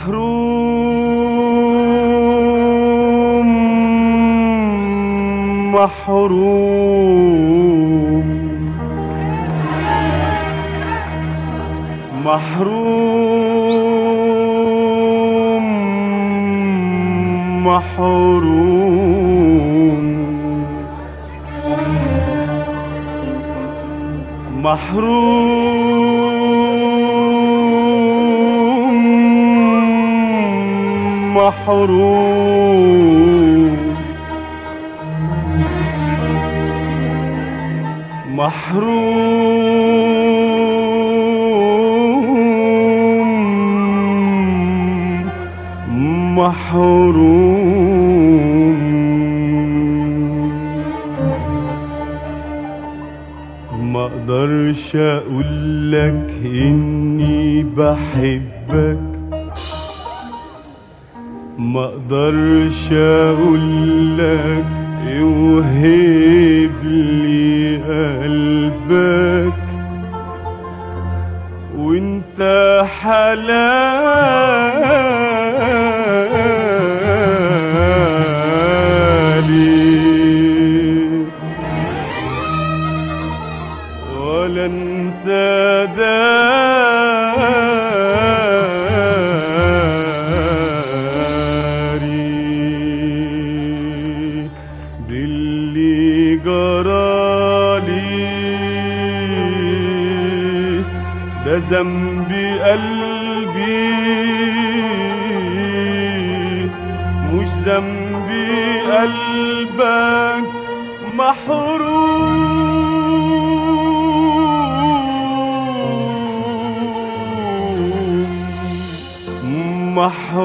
محروم محروم محروم محروم محروم محروم محروم محروم ما اقدرش اقول لك اني بحبك ما اقدرش اقول لك اوهب لي قلبك وانت حلالي ولا انت داري باللي جرالي ده ذنبي قلبي مش ذنبي قلبك محروم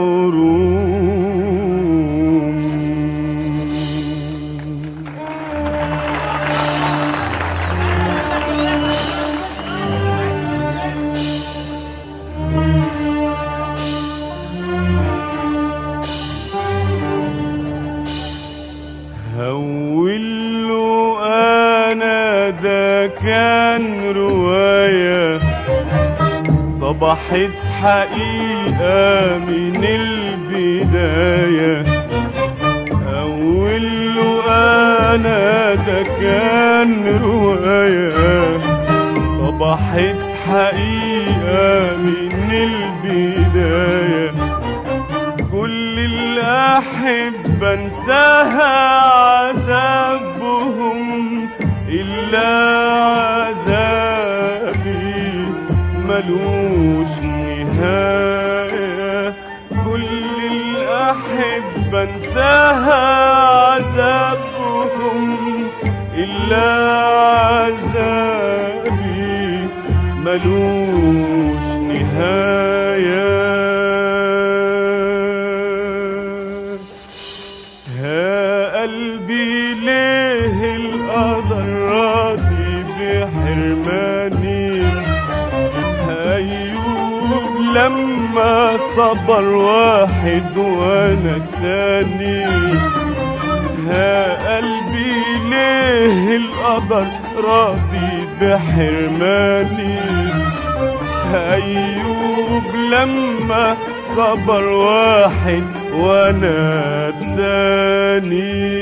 محروم هوله انا ده كان روايه صبحت حقيقه من البدايه هوله انا ده كان روايه صبحت حقيقه من البدايه كل الأحبة انتهى عذابهم إلا عذابي ملوش نهاية كل الأحبة انتهى عذابهم إلا عذابي ملوش نهاية يا قلبي ليه القدر راضي بحرماني أيوب لما صبر واحد وانا التاني يا قلبي ليه القدر راضي بحرماني أيوب لما صبر واحد وانا التاني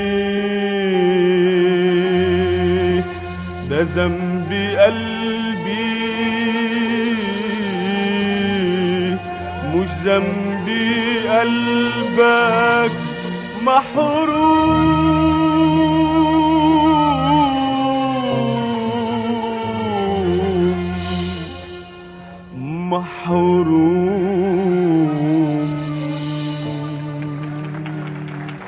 ده ذنبي قلبي مش ذنبي قلبك محروم محروم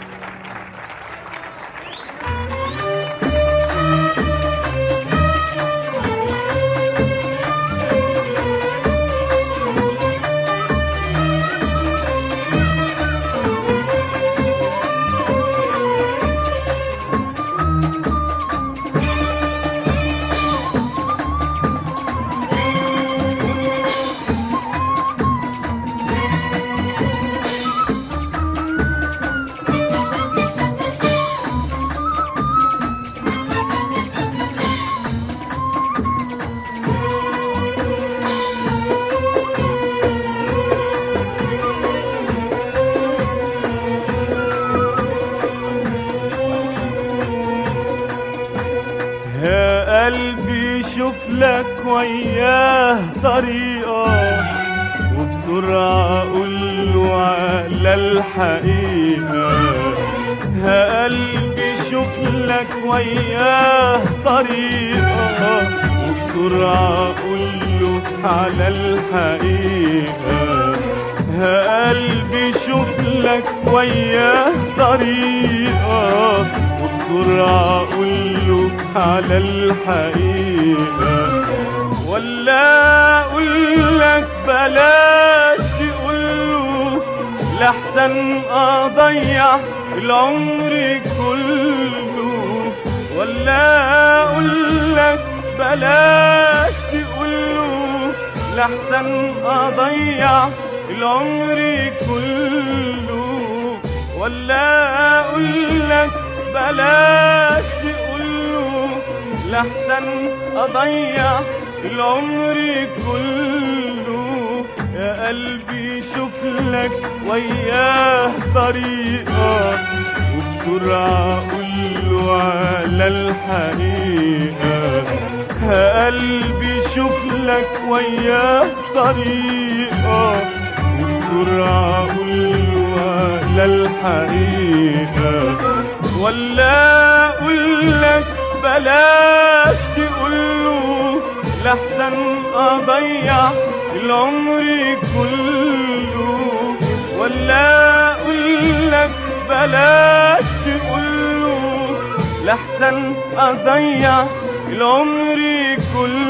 وياه طريقة وبسرعة قوله على الحقيقة ها قلبي شوف لك وياه طريقة وبسرعة قوله على الحقيقة ها قلبي شوف لك وياه طريقة وبسرعة قوله على الحقيقة ولا أقولك بلاش تقوله لحسن أضيع العمر كله ولا أقولك بلاش تقوله لحسن أضيع العمر كله ولا أقولك بلاش تقوله لحسن أضيع العمر كله يا قلبي شوف لك وياه طريقة وبسرعة قوله على الحقيقة يا قلبي شوف لك وياه طريقة وبسرعة قوله على الحقيقة ولا أقولك بلاش تقوله لحسن أضيع العمر كله ولا أقولك بلاش تقوله لحسن أضيع العمر كله